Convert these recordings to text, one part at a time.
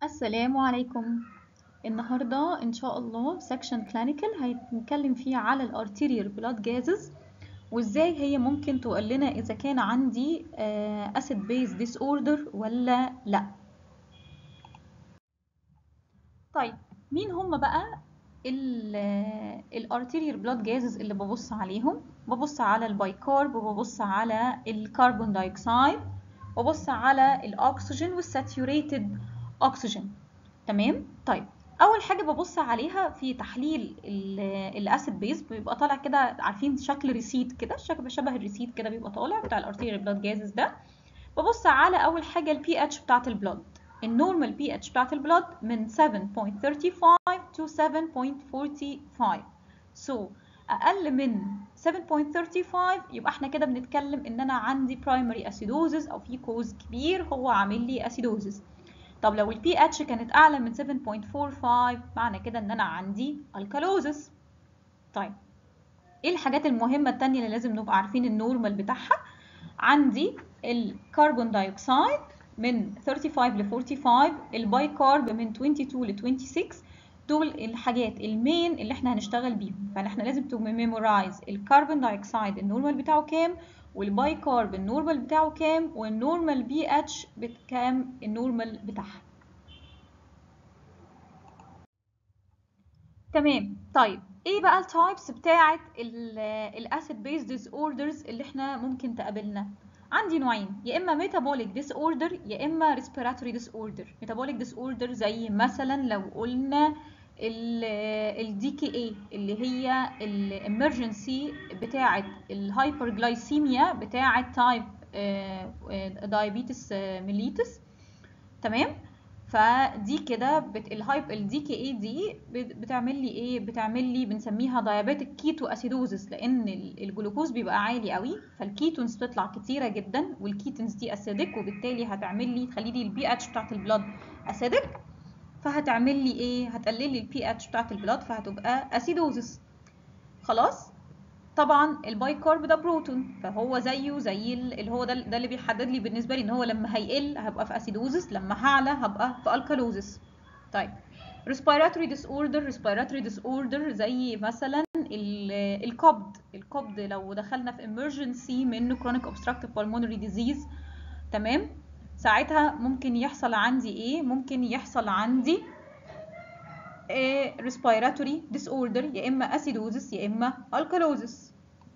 السلام عليكم النهاردة إن شاء الله سكشن كلينيكال هنتكلم فيه على الارتيريال بلاد جازز وإزاي هي ممكن تقول لنا إذا كان عندي أسيد بيز ديس اوردر ولا لأ طيب مين هم بقى الارتيريال بلاد جازز اللي ببص عليهم ببص على البايكارب وببص على الكربون دايوكسيد وببص على الاكسجين والساتيوريتد اكسجين تمام طيب اول حاجه ببص عليها في تحليل الاسيد بيز بيبقى طالع كده عارفين شكل ريسيت كده شكل شبه الريسيت كده بيبقى طالع بتاع الارتيريال بلاد جازز ده ببص على اول حاجه البي اتش بتاعت البلاد النورمال بي اتش بتاعت البلاد من 7.35 to 7.45 so اقل من 7.35 يبقى احنا كده بنتكلم ان انا عندي primary acidosis او في كوز كبير هو عامل لي acidosis طب لو البي اتش كانت اعلى من 7.45 معنى كده ان انا عندي الكالوزس طيب ايه الحاجات المهمه التانية اللي لازم نبقى عارفين النورمال بتاعها عندي الكربون دايوكسيد من 35 ل 45 الباي كارب من 22 ل 26 دول الحاجات المين اللي احنا هنشتغل بيهم فاحنا لازم تو ميمورايز الكربون دايوكسيد النورمال بتاعه كام والباي كارب النورمال بتاعه كام والنورمال بي اتش بكام النورمال بتاعها تمام طيب ايه بقى التايبس بتاعه الاسيد بيز ديس اوردرز اللي احنا ممكن تقابلنا عندي نوعين يا اما ميتابوليك ديس اوردر يا اما ريسبيراتوري ديس اوردر ميتابوليك ديس اوردر زي مثلا لو قلنا الدي كي اي اللي هي الامرجنسي بتاعه الهايبرجلايسيميا بتاعه تايب دايابيتس ميليتس تمام فدي كده بت... الهايب الدي كي اي دي بتعمل لي ايه بتعمل لي بنسميها دايابيتك كيتو اسيدوزس لان الجلوكوز بيبقى عالي قوي فالكيتونز بتطلع كتيره جدا والكيتونز دي اسيدك وبالتالي هتعمل لي تخلي لي البي اتش بتاعت البلاد اسيدك فهتعمل لي ايه هتقلل لي البي اتش بتاعت البلاد فهتبقى اسيدوزس خلاص طبعا الباي كارب ده بروتون فهو زيه زي اللي هو ده, ده اللي بيحدد لي بالنسبه لي ان هو لما هيقل هبقى في اسيدوزس لما هعلى هبقى في الكالوزس طيب respiratory disorder respiratory disorder زي مثلا القبض القبض لو دخلنا في emergency من chronic obstructive pulmonary disease تمام ساعتها ممكن يحصل عندي ايه ممكن يحصل عندي respiratory disorder يا اما acidosis يا اما alkalosis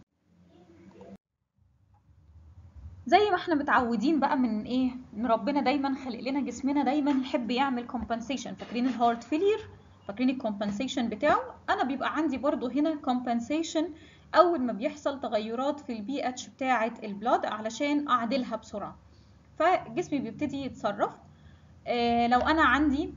زي ما احنا متعودين بقى من ايه من ربنا دايما خلق لنا جسمنا دايما يحب يعمل compensation فاكرين الهارت فيلير فاكرين الكومبنسيشن بتاعه انا بيبقى عندي برضو هنا compensation اول ما بيحصل تغيرات في البي اتش بتاعه البلاد علشان اعدلها بسرعه فجسمي بيبتدي يتصرف آه لو انا عندي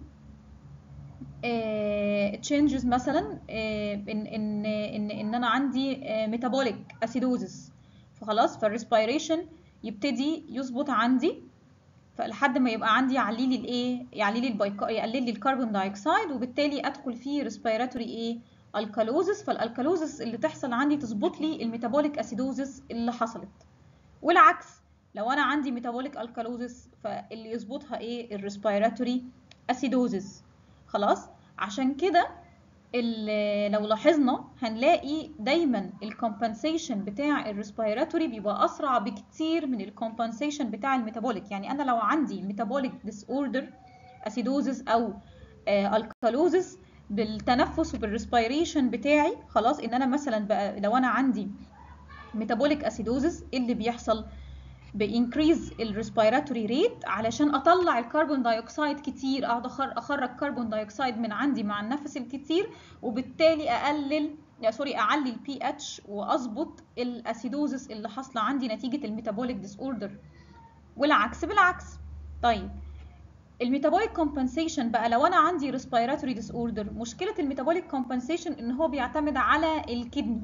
تشينجز مثلا ان ان ان ان انا عندي ميتابوليك اسيدوزس فخلاص فالريسبيريشن يبتدي يظبط عندي فلحد ما يبقى عندي يعلي لي الايه يعلي لي البايكا يقلل لي الكربون دايوكسيد وبالتالي ادخل في ريسبيراتوري ايه الكالوزس فالالكالوزس اللي تحصل عندي تظبط لي الميتابوليك اسيدوزس اللي حصلت والعكس لو انا عندي ميتابوليك الكالوزس فاللي يظبطها ايه الريسبيراتوري اسيدوزس خلاص عشان كده لو لاحظنا هنلاقي دايما الكومبنسيشن بتاع الريسبيراتوري بيبقى اسرع بكتير من الكومبنسيشن بتاع الميتابوليك يعني انا لو عندي ميتابوليك ديس اوردر اسيدوزس او الكالوزس بالتنفس وبالريسبيريشن بتاعي خلاص ان انا مثلا بقى لو انا عندي ميتابوليك اسيدوزس ايه اللي بيحصل بانكريز الريسبيراتوري ريت علشان اطلع الكربون دايوكسيد كتير اقعد اخرج كربون دايوكسيد من عندي مع النفس الكتير وبالتالي اقلل يا سوري اعلي البي اتش واظبط الاسيدوزس اللي حاصله عندي نتيجه الميتابوليك ديس اوردر والعكس بالعكس طيب الميتابوليك كومبنسيشن بقى لو انا عندي ريسبيراتوري ديس اوردر مشكله الميتابوليك كومبنسيشن ان هو بيعتمد على الكدني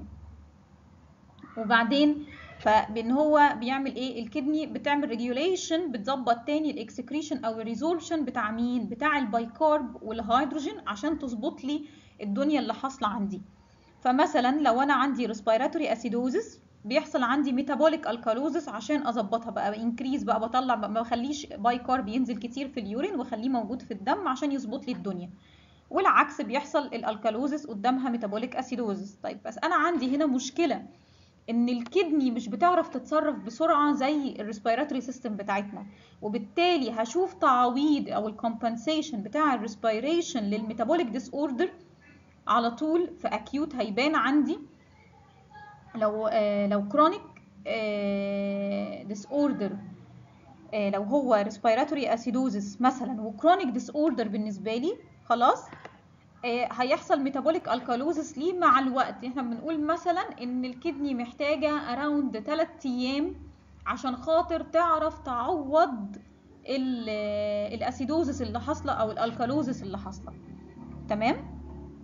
وبعدين فبان هو بيعمل ايه الكدني بتعمل ريجوليشن بتظبط تاني الاكسكريشن او الريزوربشن بتاع مين بتاع البايكارب والهيدروجين عشان تظبط لي الدنيا اللي حاصله عندي فمثلا لو انا عندي ريسبيراتوري اسيدوزس بيحصل عندي ميتابوليك الكالوزس عشان اظبطها بقى انكريز بقى بطلع بقى ما بخليش باي كارب ينزل كتير في اليورين واخليه موجود في الدم عشان يظبط لي الدنيا والعكس بيحصل الالكالوزس قدامها ميتابوليك اسيدوزس طيب بس انا عندي هنا مشكله ان الكدني مش بتعرف تتصرف بسرعه زي الريسبيراتوري سيستم بتاعتنا وبالتالي هشوف تعويض او الكومبنسيشن بتاع الريسبيريشن للميتابوليك ديس اوردر على طول في اكيوت هيبان عندي لو آه لو كرونيك ديس اوردر لو هو ريسبيراتوري اسيدوزس مثلا وكرونيك ديس اوردر بالنسبه لي خلاص آه هيحصل ميتابوليك الكالوزس ليه مع الوقت احنا بنقول مثلا ان الكدني محتاجه اراوند 3 ايام عشان خاطر تعرف تعوض الاسيدوزس اللي حاصله او الالكالوزس اللي حاصله تمام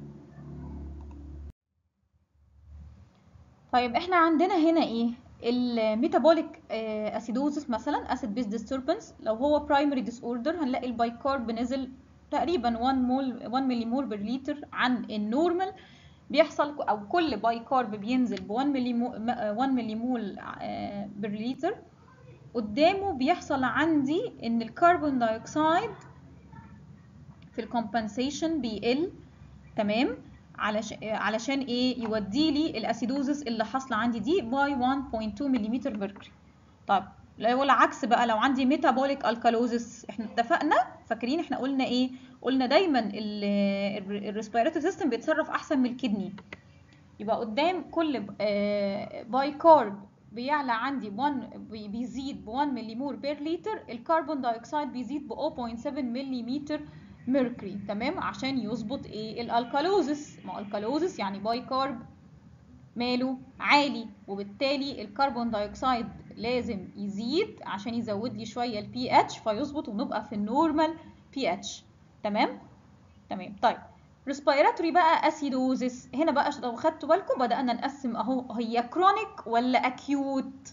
طيب احنا عندنا هنا ايه الميتابوليك اسيدوزس مثلا اسيد بيز ديستربنس لو هو برايمري ديس اوردر هنلاقي البايكارب نزل تقريبا 1 مول 1 ملي مول بر لتر عن النورمال بيحصل او كل بايكارب بينزل ب 1 ملي 1 ملي مول بر لتر قدامه بيحصل عندي ان الكربون دايوكسيد في الكومبنسيشن بيقل تمام علشان علشان ايه يودي لي الاسيدوزس اللي حاصله عندي دي باي 1.2 ملم ميركوري طيب لو العكس بقى لو عندي ميتابوليك الكالوزس احنا اتفقنا فاكرين احنا قلنا ايه قلنا دايما الريسبيراتوري سيستم بيتصرف احسن من الكدني يبقى قدام كل باي كارب بيعلى عندي 1 بيزيد ب 1 مليمول بير لتر الكربون دايوكسيد بيزيد ب 0.7 ملم ميركوري تمام عشان يظبط ايه الالكالوزس ما الكالوزس يعني باي كارب ماله عالي وبالتالي الكربون دايوكسيد لازم يزيد عشان يزود لي شويه البي اتش فيظبط ونبقى في النورمال بي اتش تمام تمام طيب ريسبيراتوري بقى اسيدوزس هنا بقى لو خدتوا بالكم بدانا نقسم اهو هي كرونيك ولا اكيوت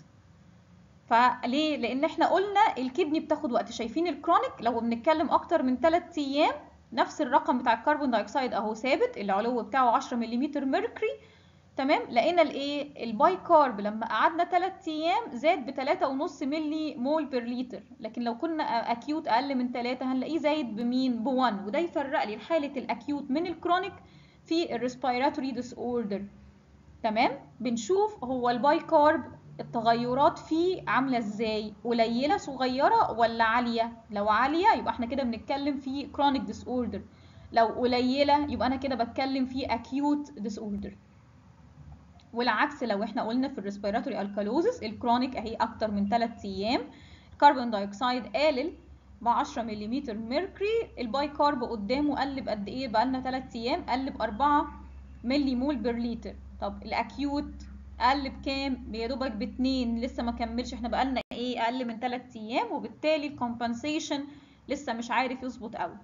فليه لان احنا قلنا الكدني بتاخد وقت شايفين الكرونيك لو بنتكلم اكتر من 3 ايام نفس الرقم بتاع الكربون دايوكسيد اهو ثابت العلو بتاعه 10 ملم ميركوري تمام لقينا الايه الباي كارب لما قعدنا 3 ايام زاد ب 3.5 ملي مول بير لتر لكن لو كنا اكيوت اقل من 3 هنلاقيه زايد بمين ب 1 وده يفرق لي حاله الاكيوت من الكرونيك في الريسبيراتوري ديس اوردر تمام بنشوف هو الباي كارب التغيرات فيه عامله ازاي قليله صغيره ولا عاليه لو عاليه يبقى احنا كده بنتكلم في كرونيك ديس اوردر لو قليله يبقى انا كده بتكلم في اكيوت ديس اوردر والعكس لو احنا قلنا في الريسبيراتوري الكالوزس الكرونيك اهي اكتر من 3 ايام الكربون دايوكسيد قلل ب 10 ملم ميركوري الباي كارب قدامه قل بقد ايه بقى لنا 3 ايام قل ب 4 ملي مول بير لتر طب الاكيوت قل بكام يا دوبك باتنين لسه ما كملش احنا بقالنا ايه اقل من 3 ايام وبالتالي الكومبنسيشن لسه مش عارف يظبط قوي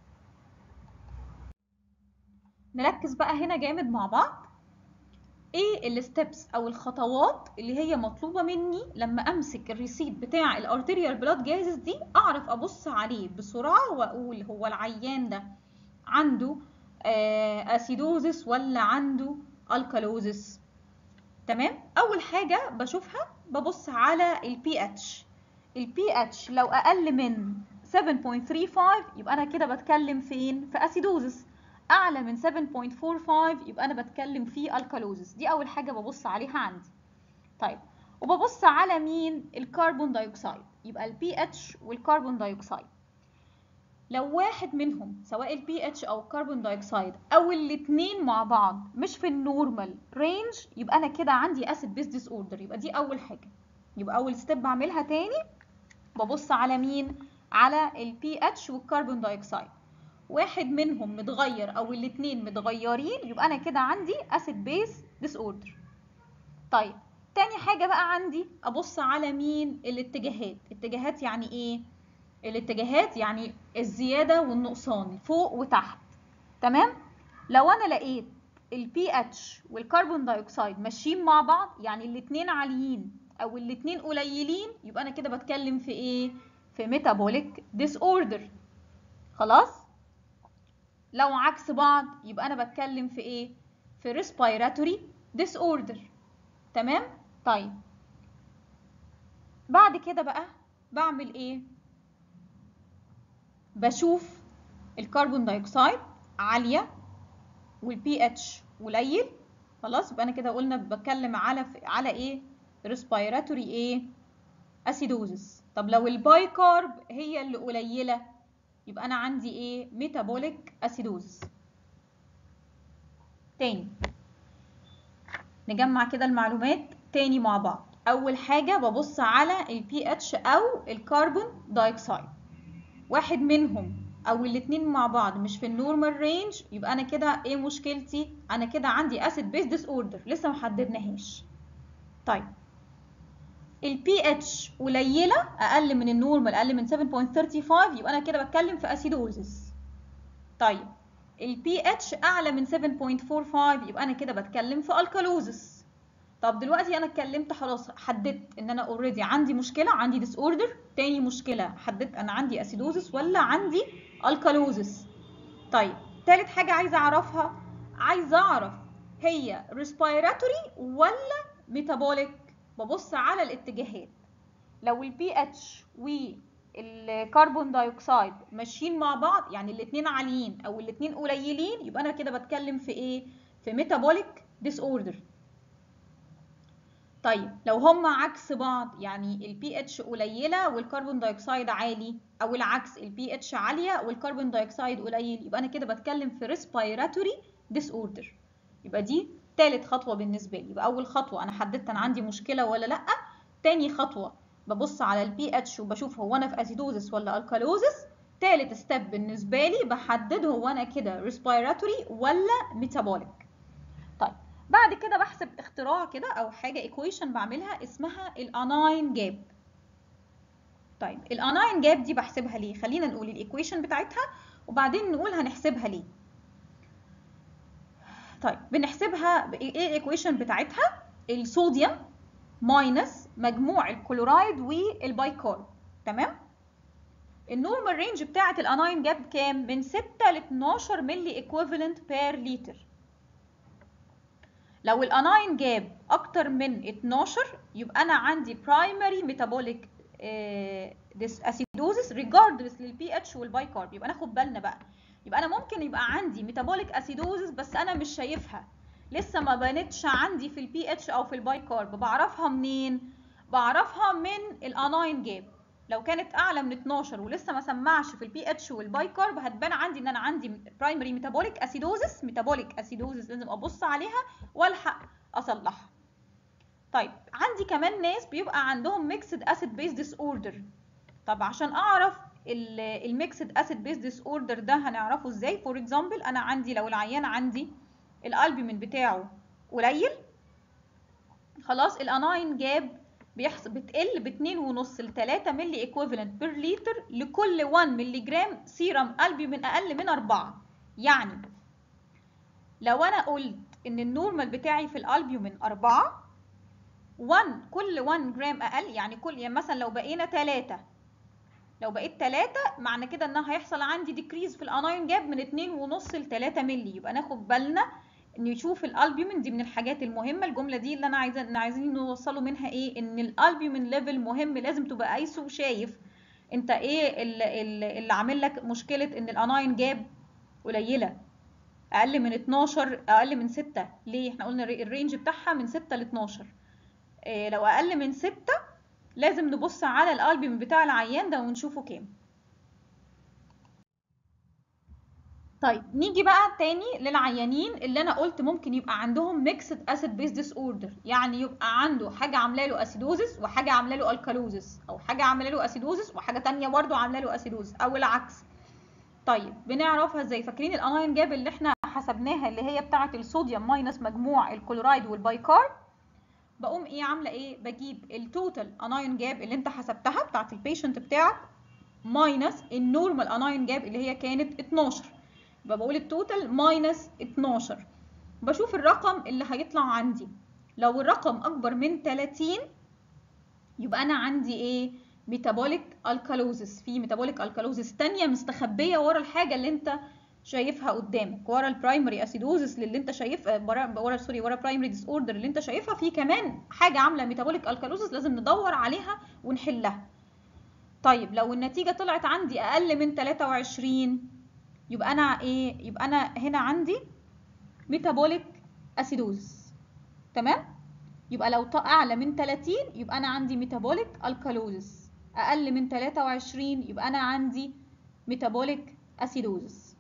نركز بقى هنا جامد مع بعض ايه الستبس او الخطوات اللي هي مطلوبه مني لما امسك الريسيت بتاع الارتيريال بلاد جازز دي اعرف ابص عليه بسرعه واقول هو العيان ده عنده آه اسيدوزس ولا عنده الكالوزس تمام اول حاجه بشوفها ببص على البي اتش البي اتش لو اقل من 7.35 يبقى انا كده بتكلم فين في اسيدوزس اعلى من 7.45 يبقى انا بتكلم في الكالوزس دي اول حاجه ببص عليها عندي طيب وببص على مين الكربون دايوكسيد يبقى البي اتش والكربون دايوكسيد لو واحد منهم سواء البي اتش او الكربون دايوكسيد او الاثنين مع بعض مش في النورمال رينج يبقى انا كده عندي اسيد بيس ديس اوردر يبقى دي اول حاجه يبقى اول ستيب بعملها تاني ببص على مين على البي اتش والكربون دايوكسيد واحد منهم متغير او الاثنين متغيرين يبقى انا كده عندي اسيد بيس ديس اوردر طيب تاني حاجه بقى عندي ابص على مين الاتجاهات اتجاهات يعني ايه الاتجاهات يعني الزياده والنقصان فوق وتحت تمام لو انا لقيت البي اتش والكربون دايوكسيد ماشيين مع بعض يعني الاثنين عاليين او الاثنين قليلين يبقى انا كده بتكلم في ايه في ميتابوليك ديس اوردر خلاص لو عكس بعض يبقى انا بتكلم في ايه في respiratory disorder تمام طيب بعد كده بقى بعمل ايه بشوف الكربون دايوكسيد عاليه والبي اتش قليل خلاص يبقى انا كده قلنا بتكلم على على ايه ريسبيراتوري ايه اسيدوزس طب لو الباي كارب هي اللي قليله يبقى انا عندي ايه ميتابوليك اسيدوزس تاني نجمع كده المعلومات تاني مع بعض اول حاجه ببص على البي اتش او الكربون دايوكسيد واحد منهم او الاتنين مع بعض مش في النورمال رينج يبقى انا كده ايه مشكلتي انا كده عندي اسيد بيس ديس اوردر لسه ما حددناهاش طيب البي اتش قليله اقل من النورمال اقل من 7.35 يبقى انا كده بتكلم في اسيدوزس طيب البي اتش اعلى من 7.45 يبقى انا كده بتكلم في الكالوزس طب دلوقتي انا اتكلمت خلاص حددت ان انا اوريدي عندي مشكله عندي ديس اوردر تاني مشكله حددت انا عندي اسيدوزس ولا عندي الكالوزس طيب تالت حاجه عايزه اعرفها عايزه اعرف هي ريسبيراتوري ولا ميتابوليك ببص على الاتجاهات لو البي اتش والكربون دايوكسيد ماشيين مع بعض يعني الاثنين عاليين او الاثنين قليلين يبقى انا كده بتكلم في ايه في ميتابوليك ديس اوردر طيب لو هما عكس بعض يعني البي اتش قليله والكربون دايوكسيد عالي او العكس البي اتش عاليه والكربون دايوكسيد قليل يبقى انا كده بتكلم في ريسبيراتوري ديس اوردر يبقى دي تالت خطوه بالنسبه لي يبقى اول خطوه انا حددت انا عندي مشكله ولا لا تاني خطوه ببص على البي اتش وبشوف هو انا في اسيدوزس ولا الكالوزس تالت ستيب بالنسبه لي بحدد هو انا كده ريسبيراتوري ولا ميتابوليك طيب بعد كده بحسب اختراع كده او حاجه ايكويشن بعملها اسمها الاناين جاب طيب الاناين جاب دي بحسبها ليه خلينا نقول الايكويشن بتاعتها وبعدين نقول هنحسبها ليه طيب بنحسبها ايه الايكويشن بتاعتها الصوديوم ماينس مجموع الكلورايد والبايكارب تمام النورمال رينج بتاعه الاناين جاب كام من 6 ل 12 ملي ايكويفالنت بير لتر لو الاناين جاب اكتر من 12 يبقى انا عندي برايمري ميتابوليك اسيدوزس ريجاردلس للبي اتش والبايكارب يبقى ناخد بالنا بقى يبقى انا ممكن يبقى عندي ميتابوليك اسيدوزس بس انا مش شايفها لسه ما بانتش عندي في البي اتش او في البايكارب بعرفها منين بعرفها من الاناين جاب لو كانت اعلى من 12 ولسه ما سمعش في البي اتش والبايكارب هتبان عندي ان انا عندي برايمري ميتابوليك اسيدوزس ميتابوليك اسيدوزس لازم ابص عليها والحق اصلحها طيب عندي كمان ناس بيبقى عندهم ميكسد اسيد بيس ديس اوردر طب عشان اعرف الميكسد اسيد بيس ديس اوردر ده هنعرفه ازاي فور اكزامبل انا عندي لو العيان عندي الالبومين بتاعه قليل خلاص الاناين جاب بيحصل بتقل ب 2.5 ل 3 ملي ايكويفالنت بير لتر لكل 1 ملي جرام سيرم البومين اقل من 4 يعني لو انا قلت ان النورمال بتاعي في الالبومين 4 1 كل 1 جرام اقل يعني كل يعني مثلا لو بقينا 3 لو بقيت 3 معنى كده ان هيحصل عندي ديكريز في الاناين جاب من 2.5 ل 3 ملي يبقى ناخد بالنا نشوف الالبومين دي من الحاجات المهمه الجمله دي اللي انا عايزه ان عايزين نوصله منها ايه ان الالبومين ليفل مهم لازم تبقى قايسه وشايف انت ايه اللي, اللي عامل لك مشكله ان الاناين جاب قليله اقل من 12 اقل من 6 ليه احنا قلنا الرينج بتاعها من 6 ل 12 إيه لو اقل من 6 لازم نبص على الالبوم بتاع العيان ده ونشوفه كام طيب نيجي بقى تاني للعيانين اللي انا قلت ممكن يبقى عندهم ميكسد اسيد بيس ديس اوردر يعني يبقى عنده حاجه عامله له اسيدوزس وحاجه عامله له الكالوزس او حاجه عامله له اسيدوزس وحاجه تانية برده عامله له اسيدوزس او العكس طيب بنعرفها ازاي فاكرين الاناين جاب اللي احنا حسبناها اللي هي بتاعه الصوديوم ماينس مجموع الكلورايد والبايكارب بقوم ايه عامله ايه بجيب التوتال اناين جاب اللي انت حسبتها بتاعه البيشنت بتاعك ماينس النورمال اناين جاب اللي هي كانت 12 يبقى بقول التوتال ماينس 12 بشوف الرقم اللي هيطلع عندي لو الرقم اكبر من 30 يبقى انا عندي ايه ميتابوليك الكالوزس في ميتابوليك الكالوزس تانية مستخبيه ورا الحاجه اللي انت شايفها قدامك ورا البرايمري اسيدوزس اللي انت شايفها ورا ورا سوري ورا برايمري ديس اوردر اللي انت شايفها في كمان حاجه عامله ميتابوليك الكالوزس لازم ندور عليها ونحلها طيب لو النتيجه طلعت عندي اقل من 23 يبقى انا ايه يبقى انا هنا عندي ميتابوليك اسيدوزس تمام يبقى لو اعلى من 30 يبقى انا عندي ميتابوليك الكالوزس اقل من 23 يبقى انا عندي ميتابوليك اسيدوزس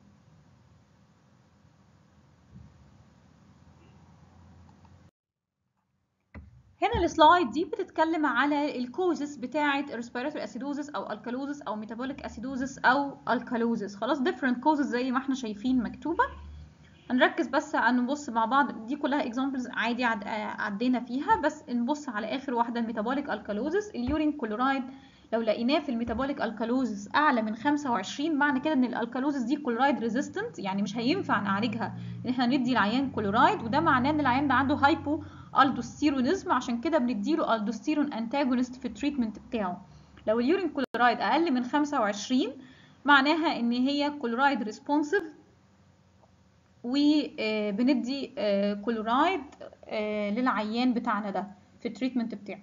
هنا السلايد دي بتتكلم على الكوزس بتاعه respiratory acidosis او alkalosis او metabolic acidosis او alkalosis خلاص different causes زي ما احنا شايفين مكتوبه هنركز بس نبص مع بعض دي كلها اكزامبلز عادي عد... عدينا فيها بس نبص على اخر واحده الميتابوليك الكالوزس اليورين كلورايد لو لقيناه في الميتابوليك الكالوزس اعلى من 25 معنى كده ان الالكالوزس دي كلورايد ريزيستنت يعني مش هينفع نعالجها ان احنا ندي العيان كلورايد وده معناه ان العيان ده عنده هايبو الدوستيرونيزم عشان كده بنديله الدوستيرون انتاجونست في التريتمنت بتاعه لو اليورين كلورايد اقل من 25 معناها ان هي كلورايد ريسبونسيف وبندي كلورايد للعيان بتاعنا ده في التريتمنت بتاعه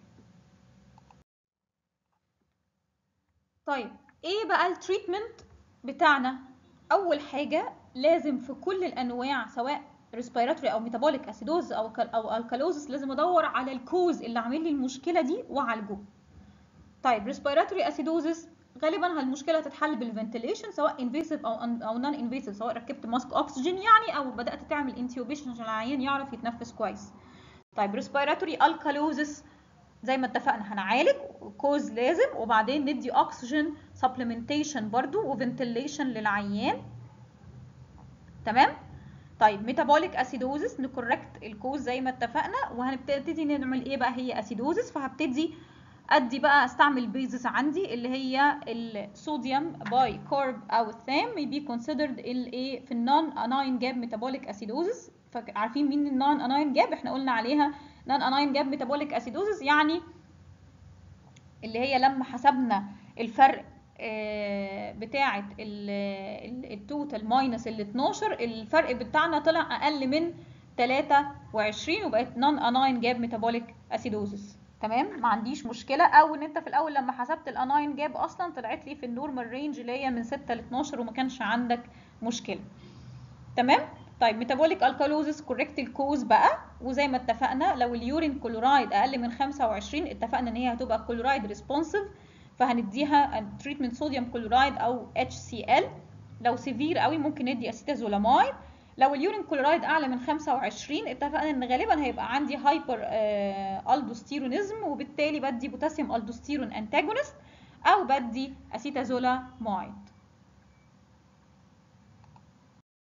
طيب ايه بقى التريتمنت بتاعنا اول حاجه لازم في كل الانواع سواء ريسبيراتوري او ميتابوليك اسيدوز او او الكالوزس لازم ادور على الكوز اللي عامل لي المشكله دي واعالجه طيب ريسبيراتوري اسيدوزس غالبا المشكله تتحل بالفنتيليشن سواء انفيسيف او او نون انفيسيف سواء ركبت ماسك اكسجين يعني او بدات تعمل انتيوبيشن عشان العيان يعرف يتنفس كويس طيب ريسبيراتوري الكالوزس زي ما اتفقنا هنعالج كوز لازم وبعدين ندي اكسجين سبلمنتيشن برضو وفنتيليشن للعيان تمام طيب ميتابوليك اسيدوزس نكوركت الكوز زي ما اتفقنا وهنبتدي نعمل ايه بقى هي اسيدوزس فهبتدي ادي بقى استعمل بيزس عندي اللي هي الصوديوم باي كورب او الثام بي كونسيدرد الايه في النون اناين جاب ميتابوليك اسيدوزس عارفين مين النون اناين جاب احنا قلنا عليها نون اناين جاب ميتابوليك اسيدوزس يعني اللي هي لما حسبنا الفرق بتاعه التوتال ماينس ال 12 الفرق بتاعنا طلع اقل من 23 وبقت نون اناين جاب ميتابوليك اسيدوزس تمام ما عنديش مشكله او ان انت في الاول لما حسبت الاناين جاب اصلا طلعت لي في النورمال رينج اللي هي من 6 ل 12 وما كانش عندك مشكله تمام طيب ميتابوليك الكالوزس كوريكت الكوز بقى وزي ما اتفقنا لو اليورين كلورايد اقل من 25 اتفقنا ان هي هتبقى كلورايد ريسبونسيف فهنديها تريتمنت صوديوم كلورايد او اتش سي ال لو سيفير قوي ممكن ندي اسيتازولامايد لو اليورين كلورايد اعلى من 25 اتفقنا ان غالبا هيبقى عندي هايبر الدوستيرونيزم وبالتالي بدي بوتاسيوم الدوستيرون انتاجونست او بدي اسيتازولامايد